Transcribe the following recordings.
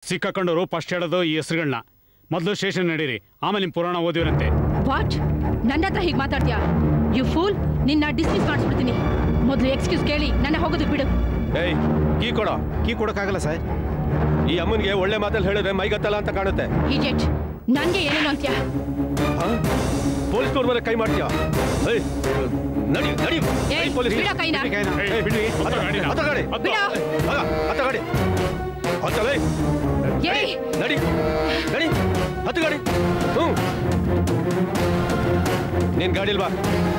ಸಿಕ್ಕಾಕೊಂಡವರು first ಹೇಳೋದು ಈ ಹೆಸರುಗಳನ್ನ ಮೊದಲು ಸ್ಟೇಷನ್ ನಡೀರಿ ಆಮೇಲೆ ನಿಮ್ಮ ಪುರಾಣ ಓದಿರಂತೆ ವಾಟ್ ನನ್ನ ಹತ್ರ ಹೀಗೆ ಮಾತಾಡ್ತೀಯಾ ಯು ಫೂಲ್ ನಿನ್ನ ಡಿಸ್ಮಿಸ್ ಮಾಡಿಸ್ಬಿಡ್ತೀನಿ ಮೊದಲು ಎಕ್ಸ್ಕ್ಯೂಸ್ ಕೇಳಿ ನನ್ನ ಹೋಗೋದಕ್ಕೆ ಬಿಡು ಏಯ್ ಕೀ ಕೊಡೋ ಕೀ ಕೊಡಕ್ಕಾಗಲ್ಲ ಸರ್ ಈ ಅಮ್ಮನಿಗೆ ಒಳ್ಳೆ ಮಾತಲ್ಲಿ ಹೇಳಿದ್ರೆ ಮೈಗತ್ತಲ್ಲ ಅಂತ ಕಾಣುತ್ತೆ ಇಡಿಯಟ್ ನನಗೆ ಏನೇನು ಅಂತ್ಯಾ ಪೊಲೀಸ್ನವ್ರ ಮೇಲೆ ಕೈ ಮಾಡ್ತೀಯಾ ಏಯ್ ನಡಿ ನಡಿ ಏಯ್, ಏಯ್, ಪೊಲೀಸ್ ಬಿಡೋ ಕೈನ. ಏಯ್, ಬಿಡ್ರಿ ಹತ್ತ ಗಾಡಿ ಹತ್ತ ಗಾಡಿ ಬಿಡೋ. ಆಗ, ಹತ್ತ ಗಾಡಿ ಹತ್ತಲೇ ಏಯ್ ನಡಿ ನಡಿ ಹತ್ತು ಗಾಡಿ ಹ್ಞೂ ನೀನ್ ಗಾಡಿ ಇಲ್ವಾ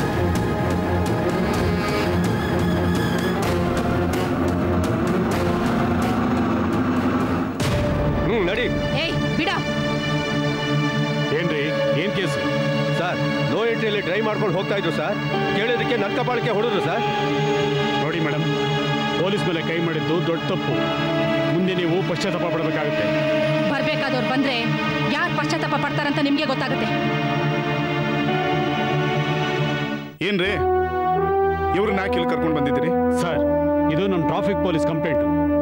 ಹ್ಞೂ ನಡಿ ಏಯ್ ಬಿಡ ಏನ್ರಿ ಏನ್ ಕೇಸು ಸರ್ ನೋ ಎಂಟ್ರಿಯಲ್ಲಿ ಡ್ರೈವ್ ಮಾಡ್ಕೊಂಡು ಹೋಗ್ತಾ ಇದ್ರು ಸರ್ ಕೇಳೋದಕ್ಕೆ ನನ್ನ ಕಪಾಳಕ್ಕೆ ಹೊಡೆದ್ರು ಸರ್ ನೋಡಿ ಮೇಡಮ್ ಪೊಲೀಸ್ ಮೇಲೆ ಕೈ ಮಾಡಿದ್ದು ದೊಡ್ಡ ತಪ್ಪು ಮುಂದೆ ನೀವು ಪಶ್ಚಾತ್ತಾಪ ಪಡಬೇಕಾಗುತ್ತೆ ಬರ್ಬೇಕಾದವ್ರು ಬಂದ್ರೆ ಯಾರು ಪಶ್ಚಾತ್ತಾಪ ಪಡ್ತಾರಂತ ನಿಮ್ಗೆ ಗೊತ್ತಾಗುತ್ತೆ ಏನ್ರಿ ಇವ್ರನ್ನ ಯಾಕೆ ಇಲ್ಲಿ ಕರ್ಕೊಂಡು ಬಂದಿದ್ದೀರಿ ಸರ್ ಇದು ನಮ್ಮ ಟ್ರಾಫಿಕ್ ಪೊಲೀಸ್ ಕಂಪ್ಲೇಂಟ್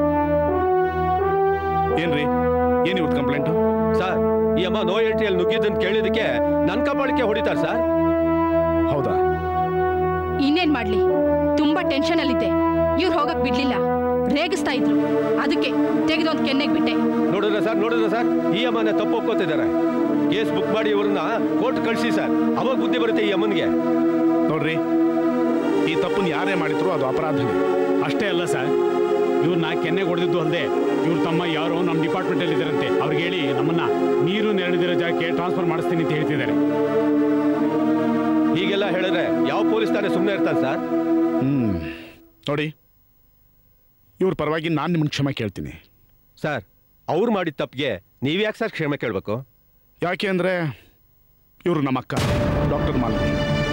ಏನ್ರಿ ಏನ್ ಇವ್ರದ್ದು ಕಂಪ್ಲೇಂಟು ಸರ್ ಈ ಅಮ್ಮ ನೋ ಎಂಟ್ರಿಯಲ್ಲಿ ನುಗ್ಗಿದ್ದನ್ನು ಕೇಳಿದಕ್ಕೆ ನನ್ನ ಕಪಾಳಕ್ಕೆ ಹೊಡಿತಾರೆ ಸರ್ ಹೌದಾ ಇನ್ನೇನ್ ಮಾಡ್ಲಿ ತುಂಬಾ ಟೆನ್ಷನ್ ಅಲ್ಲಿದ್ದೆ ಇವ್ರು ಹೋಗಕ್ ಬಿಡ್ಲಿಲ್ಲ ರೇಗಿಸ್ತಾ ಇದ್ರು ಅದಕ್ಕೆ ತೆಗೆದೊಂದು ಕೆನ್ನೆಗ್ ಬಿಟ್ಟೆ ನೋಡಿದ್ರ ಸರ್ ನೋಡಿದ್ರ ಸರ್ ಈ ಅಮ್ಮನ ತಪ್ಪು ಒಪ್ಕೋತಿದ್ದಾರೆ ಕೇಸ್ ಬುಕ್ ಮಾಡಿ ಇವ್ರನ್ನ ಕೋರ್ಟ್ ಕಳಿಸಿ ಸರ್ ಅವಾಗ ಬುದ್ಧಿ ಬರುತ್ತೆ ಈ ಅಮ್ಮನಿಗೆ ನೋಡ್ರಿ ಈ ತಪ್ಪನ್ನು ಯಾರೇ ಮಾಡಿದ್ರು ಅದು ಅಪರಾಧನೇ ಅಷ್ಟೇ ಅಲ್ಲ ಸರ್ ಇವ್ರನ್ನ ಕೆನ್ನೆ ಹೊಡೆದಿದ್ದು ಅಲ್ಲದೆ ಇವ್ರ ತಮ್ಮ ಯಾರೋ ನಮ್ಮ ಡಿಪಾರ್ಟ್ಮೆಂಟ್ ಅಲ್ಲಿ ಇದ್ದಾರಂತೆ ಅವ್ರಿಗೆ ಹೇಳಿ ನಮ್ಮನ್ನ ನೀರು ನೆರಳಿದಿರೋ ಜಾಗಕ್ಕೆ ಟ್ರಾನ್ಸ್ಫರ್ ಮಾಡಿಸ್ತೀನಿ ಅಂತ ಹೇಳ್ತಿದ್ದಾರೆ ಹೀಗೆಲ್ಲ ಹೇಳಿದ್ರೆ ಯಾವ ಪೊಲೀಸ್ ತಾನೇ ಸುಮ್ಮನೆ ಇರ್ತಾನೆ ಸರ್ ಹ್ಮ್ ನೋಡಿ ಇವ್ರ ಪರವಾಗಿ ನಾನು ನಿಮ್ಮನ್ನ ಕ್ಷಮೆ ಕೇಳ್ತೀನಿ ಸರ್ ಅವ್ರು ಮಾಡಿದ ತಪ್ಪಿಗೆ ನೀವ್ಯಾಕೆ ಸರ್ ಕ್ಷಮೆ ಕೇಳಬೇಕು ಯಾಕೆ ಅಂದರೆ ಇವರು ನಮ್ಮ ಅಕ್ಕ ಡಾಕ್ಟರ್ ಮಾಲತಿ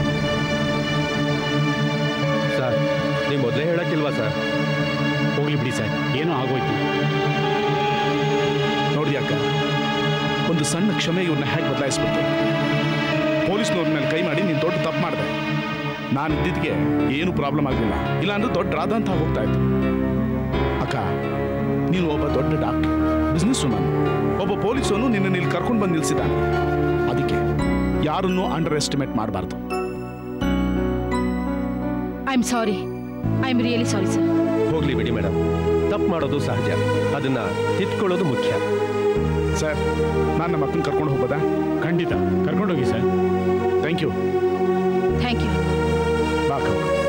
ಸರ್ ನೀವು ಮೊದಲೇ ಹೇಳಕ್ಕಿಲ್ವಾ ಸರ್ ಹೋಗ್ಲಿ ಬಿಡಿ ಸರ್ ಏನೋ ಆಗೋಯ್ತು ನೋಡಿ ಅಕ್ಕ ಒಂದು ಸಣ್ಣ ಕ್ಷಮೆ ಇವ್ರನ್ನ ಹೇಗೆ ಬದಲಾಯಿಸ್ಬಿಡ್ತು ಪೊಲೀಸ್ನವ್ರ ಮೇಲೆ ಕೈ ಮಾಡಿ ನೀನು ದೊಡ್ಡ ತಪ್ಪು ಮಾಡಿದೆ ನಾನು ಇದ್ದಿದ್ದಕ್ಕೆ ಏನು ಪ್ರಾಬ್ಲಮ್ ಆಗಲಿಲ್ಲ ಇಲ್ಲಾಂದ್ರೆ ದೊಡ್ಡ ರಾಧ ಅಂತ ಹೋಗ್ತಾ ಇತ್ತು ಅಕ್ಕ ನೀನು ಒಬ್ಬ ದೊಡ್ಡ ಡಾಕ್ಟರ್ ಬಿಸ್ನೆಸ್ ವುಮನ್ ಒಬ್ಬ ಪೊಲೀಸನು ನಿನ್ನನ್ನು ಇಲ್ಲಿ ಕರ್ಕೊಂಡು ಬಂದು ನಿಲ್ಸಿದ್ದಾನೆ ಅದಕ್ಕೆ ಯಾರನ್ನೂ ಅಂಡರ್ ಎಸ್ಟಿಮೇಟ್ ಮಾಡಬಾರ್ದು I am sorry I am really sorry sir ಹೋಗ್ಲಿ ಬಿಡಿ ಮೇಡಮ್ ತಪ್ಪು ಮಾಡೋದು ಸಹಜ ಅದನ್ನ ತಿದ್ಕೊಳ್ಳೋದು ಮುಖ್ಯ ಸರ್ ನಾನು ನಮ್ಮ ಅಕ್ಕನ ಕರ್ಕೊಂಡು ಹೋಗ್ಬೋದಾ ಖಂಡಿತ ಕರ್ಕೊಂಡೋಗಿ sir thank you thank you ಬಾಕ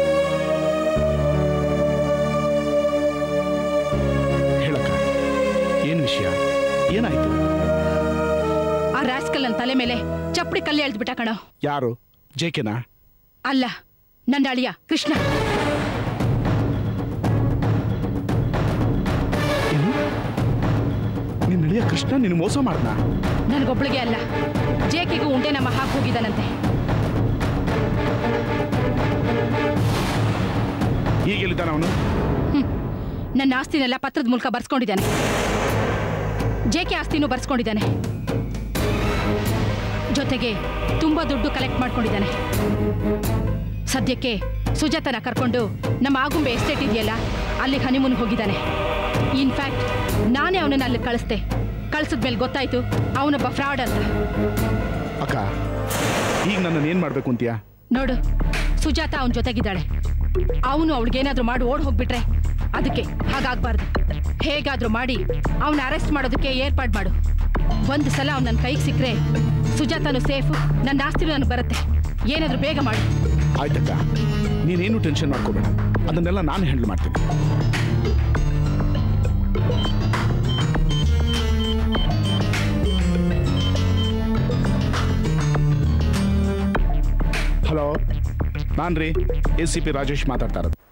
ಹೇಳಕ್ಕ ಏನು ವಿಷಯ ಏನಾಯ್ತು ಆ ರಾಸ್ಕಲ್ ನನ್ನ ತಲೆ ಮೇಲೆ ಚಪ್ಪಡಿ ಕಲ್ಲು ಎಳ್ದ್ಬಿಟ್ಟ ಕಣೋ ಯಾರು ಜೇಕೆನಾ ಅಲ್ಲ ನನ್ನ ಅಳಿಯ ಕೃಷ್ಣ ಏನು ನಿನ್ನ ನಡೆಯ ಕೃಷ್ಣ ನಿನ್ನ ಮೋಸ ಮಾಡ್ದ ನನಗೊಬ್ಳಿಗೆ ಅಲ್ಲ ಜೇಕಿಗೂ ಉಂಡೆ ನಮ್ಮ ಹಾಕಿ ಹೋಗಿದ್ದಾನಂತೆ ಈಗ ಎಲ್ಲಿದ್ದಾನ ಅವನು ನನ್ನ ಆಸ್ತಿನೆಲ್ಲ ಪತ್ರದ ಮೂಲಕ ಬರ್ಸ್ಕೊಂಡಿದ್ದಾನೆ ಜೇಕೆ ಆಸ್ತಿನೂ ಬರ್ಸ್ಕೊಂಡಿದ್ದಾನೆ ಜೊತೆಗೆ ತುಂಬಾ ದುಡ್ಡು ಕಲೆಕ್ಟ್ ಮಾಡ್ಕೊಂಡಿದ್ದಾನೆ ಸದ್ಯಕ್ಕೆ ಸುಜಾತನ ಕರ್ಕೊಂಡು ನಮ್ಮ ಆಗುಂಬೆ ಎಸ್ಟೇಟ್ ಇದೆಯಲ್ಲ ಅಲ್ಲಿಗೆ ಹನಿಮೂನ್ ಹೋಗಿದ್ದಾನೆ ಇನ್ಫ್ಯಾಕ್ಟ್ ನಾನೇ ಅವನನ್ನ ಅಲ್ಲಿ ಕಳಿಸ್ದೆ ಕಳ್ಸಿದ್ಮೇಲೆ ಗೊತ್ತಾಯ್ತು ಅವನೊಬ್ಬ ಫ್ರಾಡ್ ಅಂತ ಅಕ್ಕ ಈಗ ನನ್ನನ್ನು ಏನು ಮಾಡಬೇಕು ಅಂತೀಯಾ ನೋಡು ಸುಜಾತ ಅವನ ಜೊತೆಗಿದ್ದಾಳೆ ಅವನು ಅವಳಿಗೇನಾದ್ರೂ ಮಾಡಿ ಓಡ್ ಹೋಗ್ಬಿಟ್ರೆ ಅದಕ್ಕೆ ಹಾಗಾಗ್ಬಾರ್ದು ಹೇಗಾದ್ರೂ ಮಾಡಿ ಅವನ ಅರೆಸ್ಟ್ ಮಾಡೋದಕ್ಕೆ ಏರ್ಪಾಡು ಮಾಡು ಒಂದು ಸಲ ಅವ್ನು ನನ್ನ ಕೈಗೆ ಸಿಕ್ಕರೆ ಸುಜಾತನು ಸೇಫು ನನ್ನ ಆಸ್ತಿನೂ ನನಗೆ ಬರುತ್ತೆ ಏನಾದ್ರೂ ಬೇಗ ಮಾಡು ಆಯ್ತಕ್ಕ ನೀನೇನು ಟೆನ್ಷನ್ ಮಾಡ್ಕೋಬೇಡ ಅದನ್ನೆಲ್ಲ ನಾನು ಹ್ಯಾಂಡಲ್ ಮಾಡ್ತೀನಿ ಹಲೋ ನಾನು ರೀ ಎ ಸಿ ಪಿ ರಾಜೇಶ್ ಮಾತಾಡ್ತಾ ಇರೋದು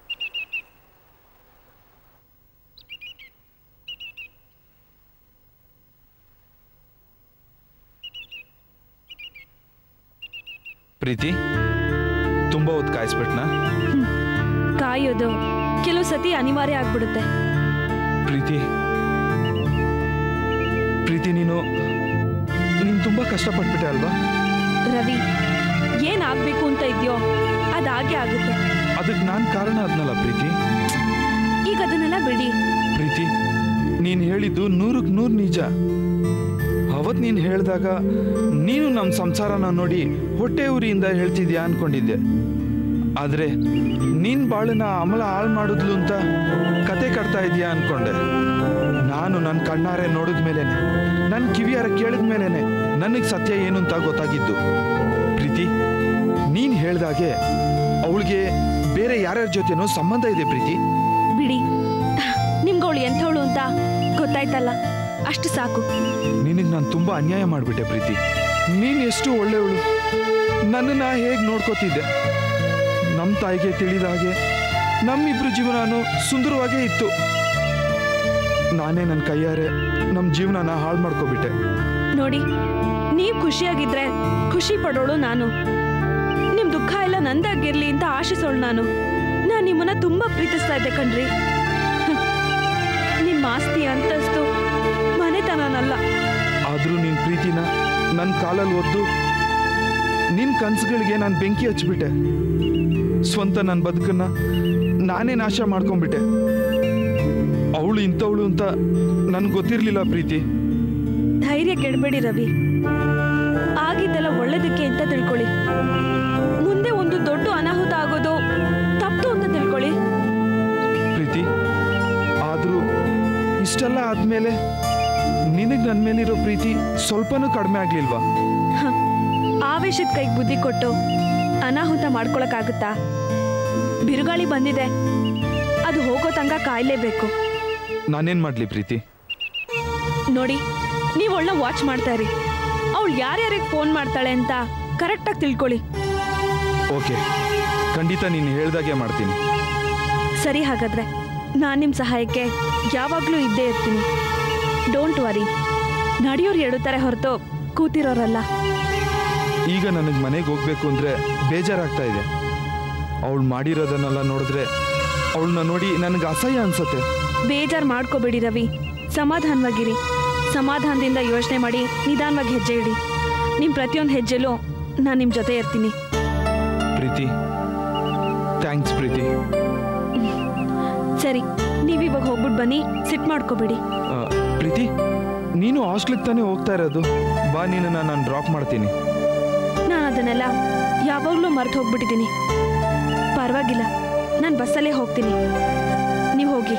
ಪ್ರೀತಿ ತುಂಬ ಹೊತ್ತು ಕಾಯಿಸ್ಬಿಟ್ನಾ ಕಾಯೋದು ಕೆಲವು ಸತಿ ಅನಿವಾರ್ಯ ಆಗ್ಬಿಡುತ್ತೆ ಪ್ರೀತಿ ಪ್ರೀತಿ ನೀನು ನೀನು ತುಂಬ ಕಷ್ಟಪಟ್ಬಿಟ್ಟೆ ಅಲ್ವಾ ರವಿ ಏನಾಗ್ಬೇಕು ಅಂತ ಇದೆಯೋ ಅದಾಗೆ ಆಗುತ್ತೆ ಅದಕ್ಕೆ ನಾನು ಕಾರಣ ಆದ್ನಲ್ಲ ಪ್ರೀತಿ ಈಗ ಅದನ್ನೆಲ್ಲ ಬಿಡಿ ಪ್ರೀತಿ ನೀನು ಹೇಳಿದ್ದು ನೂರಕ್ಕೆ ನೂರು ನಿಜ ಅವತ್ತು ನೀನು ಹೇಳಿದಾಗ ನೀನು ನಮ್ಮ ಸಂಸಾರನ ನೋಡಿ ಹೊಟ್ಟೆ ಉರಿಯಿಂದ ಹೇಳ್ತಿದ್ಯಾ ಅನ್ಕೊಂಡಿದ್ದೆ ಆದರೆ ನೀನ್ ಬಾಳನ್ನ ಅಮಲ ಹಾಳು ಮಾಡಿದ್ಲು ಅಂತ ಕತೆ ಕಟ್ತಾ ಇದೀಯಾ ಅನ್ಕೊಂಡೆ ನಾನು ನನ್ನ ಕಣ್ಣಾರೆ ನೋಡಿದ ಮೇಲೇನೆ ನನ್ನ ಕಿವಿಯಾರ ಕೇಳಿದ ಮೇಲೇನೆ ನನಗೆ ಸತ್ಯ ಏನು ಅಂತ ಗೊತ್ತಾಗಿದ್ದು ಪ್ರೀತಿ ನೀನ್ ಹೇಳ್ದಾಗೆ ಅವಳಿಗೆ ಬೇರೆ ಯಾರ್ಯಾರ ಜೊತೆನೋ ಸಂಬಂಧ ಇದೆ ಪ್ರೀತಿ ಬಿಡಿ ನಿಮ್ಗೆ ಅವಳು ಎಂಥವಳು ಅಂತ ಗೊತ್ತಾಯ್ತಲ್ಲ ಅಷ್ಟು ಸಾಕು ನಿನಗೆ ನಾನು ತುಂಬಾ ಅನ್ಯಾಯ ಮಾಡಿಬಿಟ್ಟೆ ಪ್ರೀತಿ ನೀನು ಎಷ್ಟು ಒಳ್ಳೆಯವಳು ನನ್ನನ್ನ ಹೇಗೆ ನೋಡ್ಕೋತಿದ್ದೆ ನಮ್ಮ ತಾಯಿಗೆ ತಿಳಿದ ಹಾಗೆ ನಮ್ಮಿಬ್ರು ಜೀವನನೂ ಸುಂದರವಾಗೇ ಇತ್ತು ನಾನೇ ನನ್ನ ಕೈಯಾರೆ ನಮ್ಮ ಜೀವನನ ಹಾಳು ಮಾಡ್ಕೊಬಿಟ್ಟೆ ನೋಡಿ ನೀವು ಖುಷಿಯಾಗಿದ್ರೆ ಖುಷಿ ಪಡೋಳು ನಾನು ನಿಮ್ ದುಃಖ ಎಲ್ಲ ನಂದಾಗಿರ್ಲಿ ಅಂತ ಆಶಿಸೋಳು ನಾನು ನಾನು ನಿಮ್ಮನ್ನ ತುಂಬಾ ಪ್ರೀತಿಸ್ತಾ ಇದ್ದೆ ಕಣ್ರಿ ಹ್ಮ್. ನಿಮ್ಮ ಆಸ್ತಿ ಅಂತಸ್ತು ಮನೆತನನಲ್ಲ ಆದರೂ ನಿನ್ನ ಪ್ರೀತಿನ ನನ್ನ ಕಾಲಲ್ಲಿ ಒದ್ದು ನಿನ್ನ ಕನಸುಗಳಿಗೆ ನಾನು ಬೆಂಕಿ ಹಚ್ಬಿಟ್ಟೆ ಸ್ವಂತ ನನ್ನ ಬದುಕನ್ನ ನಾನೇ ನಾಶ ಮಾಡ್ಕೊಂಡ್ಬಿಟ್ಟೆ ಅವಳು ಇಂಥವಳು ಅಂತ ನನ್ಗೆ ಗೊತ್ತಿರಲಿಲ್ಲ ಪ್ರೀತಿ ಧೈರ್ಯ ಕೆಡಬೇಡಿ ರವಿ ಆಗಿದ್ದೆಲ್ಲ ಒಳ್ಳೇದಕ್ಕೆ ಅಂತ ತಿಳ್ಕೊಳ್ಳಿ ಮುಂದೆ ಒಂದು ದೊಡ್ಡ ಅನಾಹುತ ಆಗೋದು ತಪ್ಪು ಅಂತ ತಿಳ್ಕೊಳ್ಳಿ ಪ್ರೀತಿ ಆದರೂ ಇಷ್ಟೆಲ್ಲ ಆದಮೇಲೆ ನಿನಗೆ ನನ್ನ ಮೇಲಿರೋ ಪ್ರೀತಿ ಸ್ವಲ್ಪನೂ ಕಡಿಮೆ ಆಗಲಿಲ್ವಾ ಹ, ಆವೇಶದ ಕೈಗೆ ಬುದ್ಧಿ ಕೊಟ್ಟು ಅನಾಹುತ ಮಾಡ್ಕೊಳಕ್ಕಾಗುತ್ತಾ ಬಿರುಗಾಳಿ ಬಂದಿದೆ ಅದು ಹೋಗೋ ತನಕ ಕಾಯಲೇಬೇಕು ನಾನೇನು ಮಾಡಲಿ ಪ್ರೀತಿ ನೋಡಿ ನೀವು ಒಳ್ಳೆ ವಾಚ್ ಮಾಡ್ತಾ ಇರಿ ಅವಳು ಯಾರ್ಯಾರಿಗೆ ಫೋನ್ ಮಾಡ್ತಾಳೆ ಅಂತ ಕರೆಕ್ಟಾಗಿ ತಿಳ್ಕೊಳ್ಳಿ ಓಕೆ ಖಂಡಿತ ನೀನು ಹೇಳ್ದಾಗೆ ಮಾಡ್ತೀನಿ ಸರಿ ಹಾಗಾದ್ರೆ ನಾನು ನಿಮ್ಮ ಸಹಾಯಕ್ಕೆ ಯಾವಾಗಲೂ ಇದ್ದೇ ಇರ್ತೀನಿ ಡೋಂಟ್ ವರಿ ನಡೆಯೋರು ಎಡುತ್ತಾರೆ ಹೊರತು ಕೂತಿರೋರಲ್ಲ ಈಗ ನನಗೆ ಮನೆಗೆ ಹೋಗ್ಬೇಕು ಅಂದರೆ ಬೇಜಾರಾಗ್ತಾ ಇದೆ ಅವಳು ಮಾಡಿರೋದನ್ನೆಲ್ಲ ನೋಡಿದ್ರೆ ಅವಳನ್ನ ನೋಡಿ ನನಗೆ ಅಸಹ್ಯ ಅನ್ಸತ್ತೆ ಬೇಜಾರು ಮಾಡ್ಕೋಬೇಡಿ ರವಿ ಸಮಾಧಾನವಾಗಿರಿ ಸಮಾಧಾನದಿಂದ ಯೋಚನೆ ಮಾಡಿ ನಿಧಾನವಾಗಿ ಹೆಜ್ಜೆ ಇಡಿ ನಿಮ್ಮ ಪ್ರತಿಯೊಂದು ಹೆಜ್ಜೆಲೂ ನಾನು ನಿಮ್ಮ ಜೊತೆ ಇರ್ತೀನಿ ಪ್ರೀತಿ ಥ್ಯಾಂಕ್ಸ್ ಪ್ರೀತಿ ಸರಿ ನೀವಿವಾಗ ಹೋಗ್ಬಿಟ್ಟು ಬನ್ನಿ ಸಿಟ್ ಮಾಡ್ಕೋಬೇಡಿ ಆ, ಪ್ರೀತಿ ನೀನು ಹಾಸ್ಟ್ಲಿಗೆ ತಾನೇ ಹೋಗ್ತಾ ಇರೋದು ಬಾ ನೀನನ್ನ ನಾನು ಡ್ರಾಪ್ ಮಾಡ್ತೀನಿ ನಾನು ಅದನ್ನೆಲ್ಲ ಯಾವಾಗಲೂ ಮರೆತು ಹೋಗ್ಬಿಟ್ಟಿದ್ದೀನಿ ಪರವಾಗಿಲ್ಲ ನಾನು ಬಸ್ಸಲ್ಲೇ ಹೋಗ್ತೀನಿ ನೀವು ಹೋಗಿ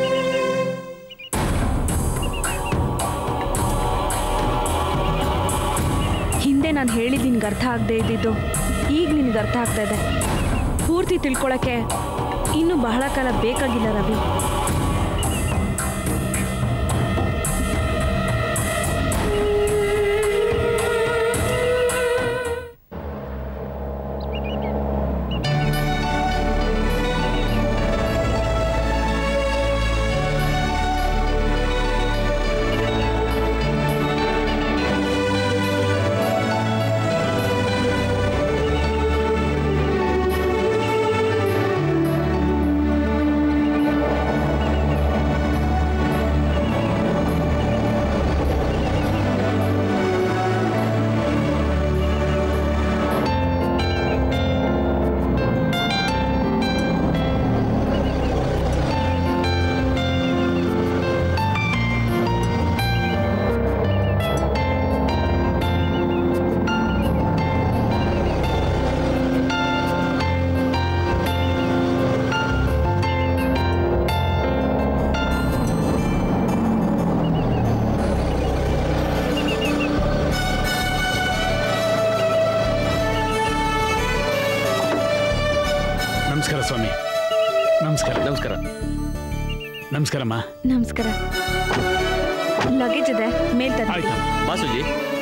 ಹಿಂದೆ ನಾನು ಹೇಳಿದ್ದು ನಿನ್ಗೆ ಅರ್ಥ ಆಗದೆ ಇದ್ದಿದ್ದು ಈಗ ನಿನಗೆ ಅರ್ಥ ಆಗ್ತಾ ಇದೆ ಪೂರ್ತಿ ತಿಳ್ಕೊಳಕ್ಕೆ ಇನ್ನೂ ಬಹಳ ಕಾಲ ಬೇಕಾಗಿಲ್ಲ ರವಿ ನಮಸ್ಕಾರ ಸ್ವಾಮಿ ನಮಸ್ಕಾರ ನಮಸ್ಕಾರ ನಮಸ್ಕಾರಮ್ಮ ನಮಸ್ಕಾರ ಲಗೇಜ್ ಇದೆ ಮೇಲ್ ತನ್ನಿ. ಆಯ್ತು ಬಾಸುಜಿ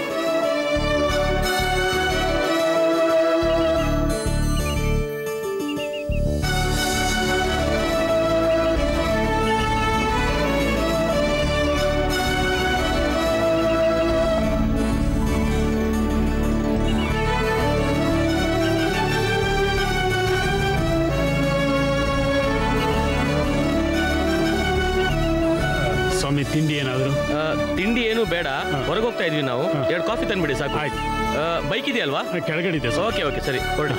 ಸ್ವಾಮಿ ತಿಂಡಿ ಏನಾದರೂ ಆ, ತಿಂಡಿ ಏನು ಬೇಡ ಹೊರಗೆ ಹೋಗ್ತಾ ಇದೀವಿ ನಾವು ಎರಡು ಕಾಫಿ ತಂದ್ಬಿಡಿ ಸಾಕು ಆಯ್ತು. ಬೈಕ್ ಇದೆಯಲ್ವಾ ಕೆಳಗಡೆ ಸ್ವಾಮಿ ಓಕೆ ಓಕೆ ಸರಿ ಹೊರಡಿ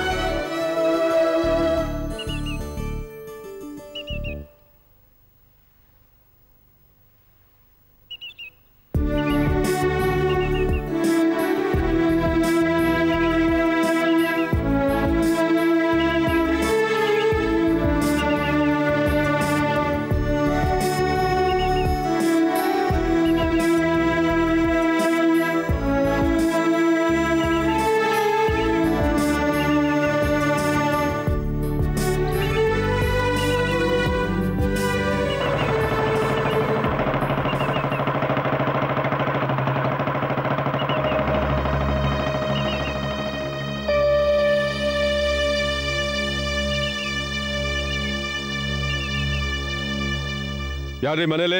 ಯಾರ್ರಿ ಮನೇಲಿ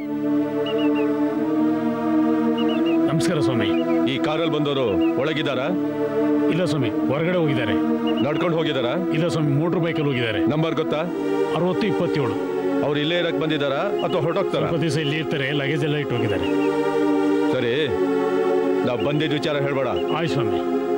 ನಮಸ್ಕಾರ ಸ್ವಾಮಿ ಈ ಕಾರಲ್ಲಿ ಬಂದವರು ಒಳಗಿದ್ದಾರಾ ಇಲ್ಲ ಸ್ವಾಮಿ ಹೊರಗಡೆ ಹೋಗಿದ್ದಾರೆ ನಡ್ಕೊಂಡು ಹೋಗಿದಾರಾ ಇಲ್ಲ ಸ್ವಾಮಿ ಮೋಟ್ರ್ ಬೈಕಲ್ಲಿ ಹೋಗಿದ್ದಾರೆ ನಂಬರ್ ಗೊತ್ತಾ ಅರವತ್ತು ಇಪ್ಪತ್ತೇಳು ಅವ್ರು ಇಲ್ಲೇ ಇರಕ್ ಬಂದಿದ್ದಾರಾ ಅಥವಾ ಹೊರಟೋಗ್ತಾರ ಸ್ವಲ್ಪ ದಿವಸ ಇಲ್ಲಿ ಇರ್ತಾರೆ ಲಗೇಜ್ ಎಲ್ಲ ಇಟ್ಟು ಹೋಗಿದ್ದಾರೆ ಸರಿ ನಾವು ಬಂದಿದ್ದ ವಿಚಾರ ಹೇಳ್ಬೇಡ ಆಯ್ ಸ್ವಾಮಿ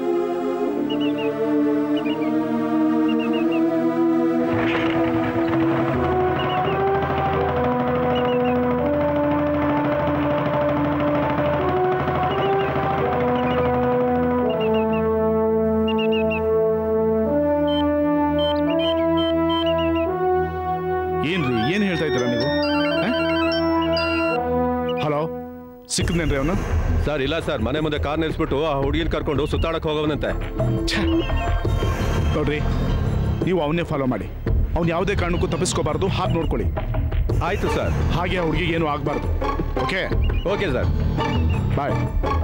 ಏನ್ರಿ ಏನ್ ಹೇಳ್ತಾ ಇದ್ದೀರಾ ನೀವು ಹಲೋ ಸಿಕ್ಕದ್ನೇನ್ರಿ ಅವನು ಸರ್ ಇಲ್ಲ ಸರ್ ಮನೆ ಮುಂದೆ ಕಾರ್ ನಿಲ್ಸ್ಬಿಟ್ಟು ಆ ಹುಡುಗಿನ ಕರ್ಕೊಂಡು ಸುತ್ತಾಡಕ್ ಹೋಗೋವನಂತೆ ನೋಡ್ರಿ ನೀವು ಅವನ್ನೇ ಫಾಲೋ ಮಾಡಿ ಅವ್ನು ಯಾವುದೇ ಕಾರಣಕ್ಕೂ ತಪ್ಪಿಸ್ಕೋಬಾರ್ದು ಹಾಗೆ ನೋಡ್ಕೊಳ್ಳಿ ಆಯ್ತು ಸರ್ ಹಾಗೆ ಆ ಹುಡುಗಿಗೆ ಏನು ಆಗಬಾರ್ದು okay okay sir bye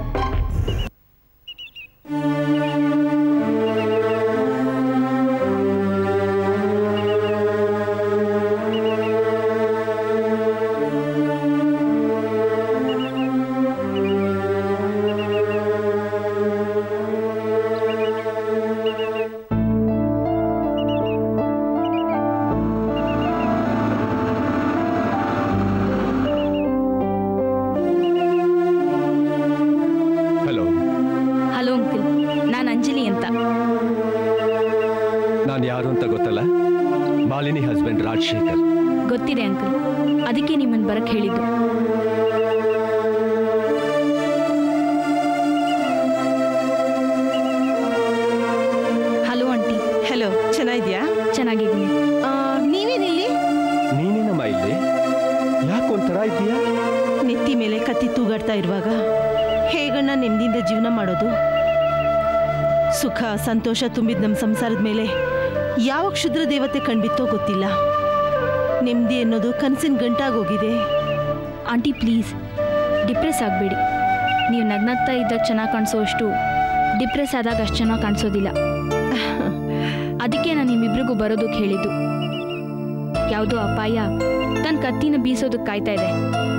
hello hello uncle ನಾನು ಅಂಜಲಿ ಅಂತ ನಾನು ಯಾರು ಅಂತ ಗೊತ್ತಲ್ಲ ಮಾಲಿನಿ ಹಸ್ಬೆಂಡ್ ರಾಜಶೇಖರ್ ಗೊತ್ತಿದೆ ಅಂಕಲ್ ಅದಕ್ಕೆ ನಿಮ್ಮನ್ನು ಬರಕ್ಕೆ ಹೇಳಿದ್ದು ಹಲೋ ಆಂಟಿ ಹಲೋ ಚೆನ್ನಾಗಿದ್ಯಾ ಚೆನ್ನಾಗಿದ್ದೀನಿ ನೀವೇನಿಲ್ಲಿ ನೀನೇನಮ್ಮ ಇಲ್ಲಿ ಯಾಕೊಂಥರ ಇದೆಯಾ ನೆತ್ತಿ ಮೇಲೆ ಕತ್ತಿ ತೂಗಾಡ್ತಾ ಇರುವಾಗ ಹೇಗಣ್ಣ ನೆಮ್ಮದಿಯಿಂದ ಜೀವನ ಮಾಡೋದು ಸುಖ ಸಂತೋಷ ತುಂಬಿದ ನಮ್ಮ ಸಂಸಾರದ ಮೇಲೆ ಯಾವ ಕ್ಷುದ್ರ ದೇವತೆ ಕಂಡ್ಬಿತ್ತೋ ಗೊತ್ತಿಲ್ಲ ನೆಮ್ಮದಿ ಅನ್ನೋದು ಕನಸಿನ ಗಂಟಾಗೋಗಿದೆ ಆಂಟಿ ಪ್ಲೀಸ್ ಡಿಪ್ರೆಸ್ ಆಗಬೇಡಿ ನೀವು ನಗ್ನಗ್ತಾ ಇದ್ದಾಗ ಚೆನ್ನಾಗಿ ಕಾಣಿಸೋಷ್ಟು ಡಿಪ್ರೆಸ್ ಆದಾಗ ಅಷ್ಟು ಚೆನ್ನಾಗಿ ಕಾಣಿಸೋದಿಲ್ಲ ಅದಕ್ಕೆ ನಾನು ನಿಮ್ಮಿಬ್ರಿಗೂ ಬರೋದಕ್ಕೆ ಹೇಳಿದ್ದು ಯಾವುದೋ ಅಪಾಯ ತನ್ನ ಕತ್ತಿನ ಬೀಸೋದಕ್ಕೆ ಕಾಯ್ತಾ ಇದೆ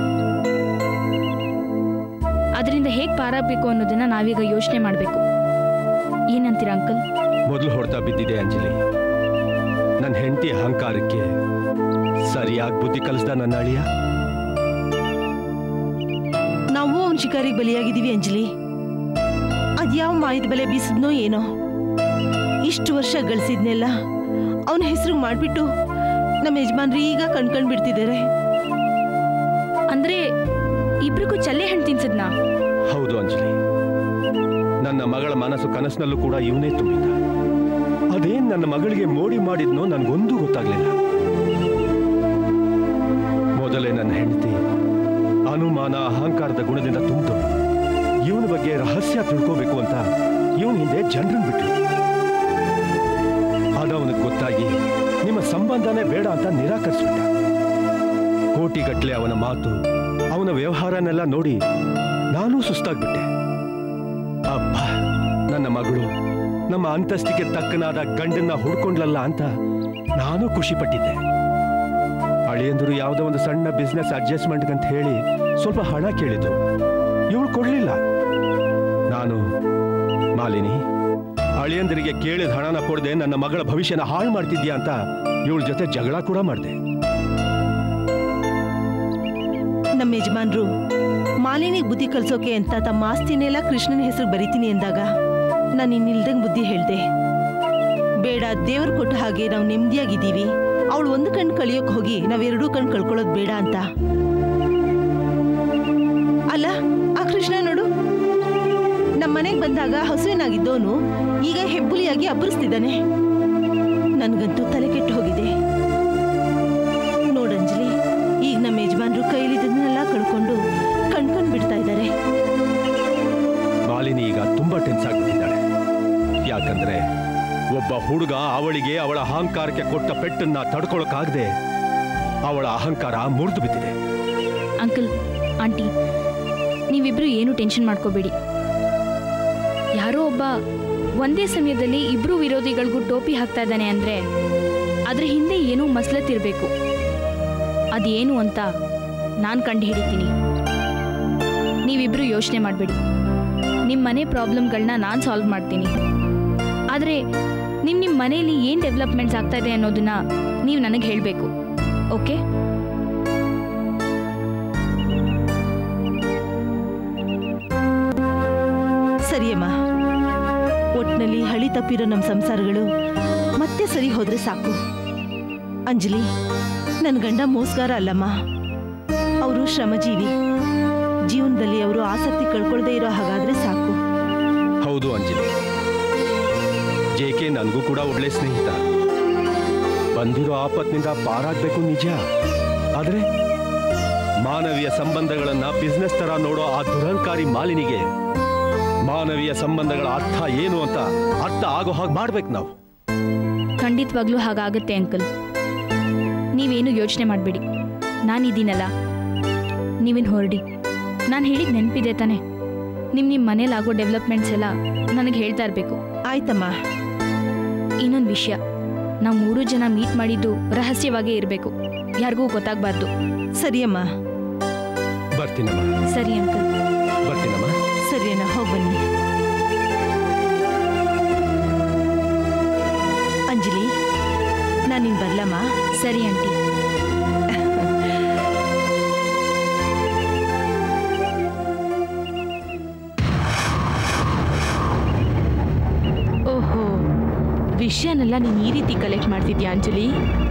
ಅದರಿಂದ ಹೇಗೆ ಪಾರಾಗಬೇಕು ಅನ್ನೋದನ್ನ ನಾವೀಗ ಯೋಚನೆ ಮಾಡಬೇಕು ಏನಂತೀರ ಅಂಕಲ್ ಮೊದಲು ಹೊಡೆತ ಬಿದ್ದಿದೆ ಅಂಜಲಿ ನನ್ನ ಹೆಂಡತಿ ಅಹಂಕಾರಕ್ಕೆ ಸರಿಯಾಗಿ ಬುದ್ಧಿ ಕಲಿಸ್ದ ನನ್ನ ಅಳಿಯ ನಾವು ಅವನ ಶಿಕಾರಿಗೆ ಬಲಿಯಾಗಿದ್ದೀವಿ ಅಂಜಲಿ ಅದ್ಯಾವ ಮಾಯದ ಬೆಲೆ ಬೀಸಿದ್ನೋ ಏನೋ ಇಷ್ಟು ವರ್ಷ ಗಳಿಸಿದ್ನೆಲ್ಲ ಅವನ ಹೆಸರು ಮಾಡಿಬಿಟ್ಟು ನಮ್ಮ ಯಜಮಾನ್ರು ಈಗ ಕಣ್ಕಂಡು ಬಿಡ್ತಿದ್ದಾರೆ ಅಂದ್ರೆ ಇಬ್ರಿಗೂ ಚಲ್ಲೆ ಹಣ್ಣು ತಿನ್ಸಿದ್ನಾ ಹೌದು ಅಂಜಲಿ ನನ್ನ ಮಗಳ ಮನಸ್ಸು ಕನಸಿನಲ್ಲೂ ಕೂಡ ಇವನೇ ತುಂಬಿದ್ದ ಅದೇನ್ ನನ್ನ ಮಗಳಿಗೆ ಮೋಡಿ ಮಾಡಿದ್ನೋ ನನಗೊಂದೂ ಗೊತ್ತಾಗ್ಲಿಲ್ಲ ಮೊದಲೇ ನನ್ನ ಹೆಂಡತಿ ಅನುಮಾನ ಅಹಂಕಾರದ ಗುಣದಿಂದ ತುಂಬಿದಳು ಇವನ ಬಗ್ಗೆ ರಹಸ್ಯ ತಿಳ್ಕೋಬೇಕು ಅಂತ ಇವನ ಹಿಂದೆ ಜನರನ್ನು ಬಿಟ್ರು ಅದವನಿಗೆ ಗೊತ್ತಾಗಿ ನಿಮ್ಮ ಸಂಬಂಧನೇ ಬೇಡ ಅಂತ ನಿರಾಕರಿಸ್ಬಿಟ್ಟ ಕೋಟಿಗಟ್ಲೆ ಅವನ ಮಾತು ಅವನ ವ್ಯವಹಾರನೆಲ್ಲ ನೋಡಿ ನಾನೂ ಸುಸ್ತಾಗ್ಬಿಟ್ಟೆ ಅಬ್ಬ ನನ್ನ ಮಗಳು ನಮ್ಮ ಅಂತಸ್ತಿಗೆ ತಕ್ಕನಾದ ಗಂಡನ್ನ ಹುಡ್ಕೊಂಡ್ಲಲ್ಲ ಅಂತ ನಾನು ಖುಷಿ ಪಟ್ಟಿದ್ದೆ ಅಳಿಯಂದರು ಯಾವುದೋ ಒಂದು ಸಣ್ಣ ಬಿಸ್ನೆಸ್ ಅಡ್ಜಸ್ಟ್ಮೆಂಟ್ ಅಂತ ಹೇಳಿ ಸ್ವಲ್ಪ ಹಣ ಕೇಳಿದ್ರು ಇವಳು ಕೊಡ್ಲಿಲ್ಲ ನಾನು ಮಾಲಿನಿ ಅಳಿಯಂದರಿಗೆ ಕೇಳಿದ ಹಣನ ಕೊಡದೆ ನನ್ನ ಮಗಳ ಭವಿಷ್ಯನ ಹಾಳು ಮಾಡ್ತಿದ್ಯಾ ಅಂತ ಇವಳ ಜೊತೆ ಜಗಳ ಕೂಡ ಮಾಡಿದೆ ನಮ್ಮ ಯಜಮಾನ್ರು ಮಾಲಿನಿಗೆ ಬುದ್ಧಿ ಕಲ್ಸೋಕೆ ಅಂತ ತಮ್ಮ ಆಸ್ತಿನೆಲ್ಲ ಕೃಷ್ಣನ ಹೆಸರು ಬರಿತೀನಿ ಎಂದಾಗ ನಾನು ಇನ್ನಿಲ್ದಂಗೆ ಬುದ್ಧಿ ಹೇಳ್ದೆ ಬೇಡ ದೇವ್ರು ಕೊಟ್ಟ ಹಾಗೆ ನಾವು ನೆಮ್ಮದಿಯಾಗಿದ್ದೀವಿ ಅವಳು ಒಂದು ಕಣ್ಣು ಕಳಿಯೋಕೆ ಹೋಗಿ ನಾವೆರಡೂ ಕಣ್ಣು ಕಳ್ಕೊಳ್ಳೋದು ಬೇಡ ಅಂತ ಅಲ್ಲ ಆ ಕೃಷ್ಣ ನೋಡು ನಮ್ಮ ಮನೆಗೆ ಬಂದಾಗ ಹಸುವಿನಾಗಿದ್ದವನು ಈಗ ಹೆಬ್ಬುಲಿಯಾಗಿ ಅಬ್ಬರಿಸ್ತಿದ್ದಾನೆ ನನ್ಗಂತೂ ತಲೆ ಕೆಟ್ಟು ಹೋಗಿದೆ ನೋಡಂಜಲಿ ಈಗ ನಮ್ಮ ಯಜಮಾನ್ರು ಕೈಲಿದ್ದನ್ನೆಲ್ಲ ಕಳ್ಕೊಂಡು ಕಣ್ಕೊಂಡ್ ಬಿಡ್ತಾ ಇದ್ದಾರೆ ಮಾಲಿನಿ ಈಗ ತುಂಬಾ ಟೆನ್ಸ್ ಆಗ್ಬಿಟ್ಟಿದ್ದಾಳೆ ಯಾಕಂದ್ರೆ ಒಬ್ಬ ಹುಡುಗ ಅವಳಿಗೆ ಅವಳ ಅಹಂಕಾರಕ್ಕೆ ಕೊಟ್ಟ ಪೆಟ್ಟನ್ನ ತಡ್ಕೊಳಕ್ಕಾಗದೆ ಅವಳ ಅಹಂಕಾರ ಮುರಿದು ಬಿದ್ದಿದೆ ಅಂಕಲ್ ಆಂಟಿ ನೀವಿಬ್ರು ಏನು ಟೆನ್ಷನ್ ಮಾಡ್ಕೋಬೇಡಿ ಯಾರೋ ಒಬ್ಬ ಒಂದೇ ಸಮಯದಲ್ಲಿ ಇಬ್ರು ವಿರೋಧಿಗಳಿಗೂ ಟೋಪಿ ಹಾಕ್ತಾ ಇದ್ದಾನೆ ಅಂದ್ರೆ ಅದ್ರ ಹಿಂದೆ ಏನೋ ಮಸ್ಲತ್ತಿರ್ಬೇಕು ಅದೇನು ಅಂತ ನಾನು ಕಂಡು ಹಿಡಿತೀನಿ ನೀವಿಬ್ಬರು ಯೋಚನೆ ಮಾಡಬೇಡಿ ನಿಮ್ಮ ಮನೆ ಪ್ರಾಬ್ಲಮ್ಗಳನ್ನ ನಾನು ಸಾಲ್ವ್ ಮಾಡ್ತೀನಿ ಆದರೆ ನಿಮ್ಮ ನಿಮ್ಮ ಮನೆಯಲ್ಲಿ ಏನು ಡೆವಲಪ್ಮೆಂಟ್ಸ್ ಆಗ್ತಾ ಇದೆ ಅನ್ನೋದನ್ನ ನೀವು ನನಗೆ ಹೇಳಬೇಕು ಓಕೆ ಸರಿಯಮ್ಮ ಒಟ್ನಲ್ಲಿ ಹಳಿ ತಪ್ಪಿರೋ ನಮ್ಮ ಸಂಸಾರಗಳು ಮತ್ತೆ ಸರಿ ಹೋದ್ರೆ ಸಾಕು ಅಂಜಲಿ ನನ್ನ ಗಂಡ ಮೋಸ್ಗಾರ ಅಲ್ಲಮ್ಮ ಅವರು ಶ್ರಮಜೀವಿ ಜೀವನದಲ್ಲಿ ಅವರು ಆಸಕ್ತಿ ಕಳ್ಕೊಳ್ದೇ ಇರೋ ಹಾಗಾದ್ರೆ ಸಾಕು ಹೌದು ಅಂಜಲಿ ಜೆ ಕೆ ನನಗೂ ಕೂಡ ಒಳ್ಳೆ ಸ್ನೇಹಿತ ಬಂದಿರೋ ಆಪತ್ನಿಂದ ಪಾರಾಗ್ಬೇಕು ನಿಜ ಆದ್ರೆ ಮಾನವೀಯ ಸಂಬಂಧಗಳನ್ನ ಬಿಸ್ನೆಸ್ ತರ ನೋಡೋ ಆ ದುರಹಂಕಾರಿ ಮಾಲಿನಿಗೆ ಮಾನವೀಯ ಸಂಬಂಧಗಳ ಅರ್ಥ ಏನು ಅಂತ ಅರ್ಥ ಆಗೋ ಹಾಗೆ ಮಾಡ್ಬೇಕು ನಾವು ಖಂಡಿತವಾಗ್ಲೂ ಹಾಗಾಗತ್ತೆ ಅಂಕಲ್ ನೀವೇನು ಯೋಚನೆ ಮಾಡಬೇಡಿ ನಾನಿದ್ದೀನಲ್ಲ ನೀವಿನ್ ಹೊರಡಿ ನಾನು ಹೇಳಿದ ನೆನಪಿದೆ ತಾನೆ ನಿಮ್ಮ ನಿಮ್ಮ ಮನೇಲಿ ಆಗೋ ಡೆವಲಪ್ಮೆಂಟ್ಸ್ ಎಲ್ಲ ನನಗೆ ಹೇಳ್ತಾ ಇರಬೇಕು ಆಯ್ತಮ್ಮ ಇನ್ನೊಂದು ವಿಷಯ ನಾವು ಮೂರು ಜನ ಮೀಟ್ ಮಾಡಿದ್ದು ರಹಸ್ಯವಾಗೇ ಇರಬೇಕು ಯಾರಿಗೂ ಗೊತ್ತಾಗಬಾರ್ದು ಸರಿಯಮ್ಮ ಬರ್ತೀನಮ್ಮ ಸರಿ ಅಂಕಲ್ ಬರ್ತೀನಮ್ಮ ಸರಿ ಅಣ್ಣ ಹೋಗಿ ಬನ್ನಿ ಅಂಜಲಿ ನಾನಿನ್ ಬರ್ಲಮ್ಮ ಸರಿ ಆಂಟಿ ಓಹೋ ವಿಷಯನೆಲ್ಲ ನೀನು ಈ ರೀತಿ ಕಲೆಕ್ಟ್ ಮಾಡ್ತಿದ್ಯಾ ಅಂಜಲಿ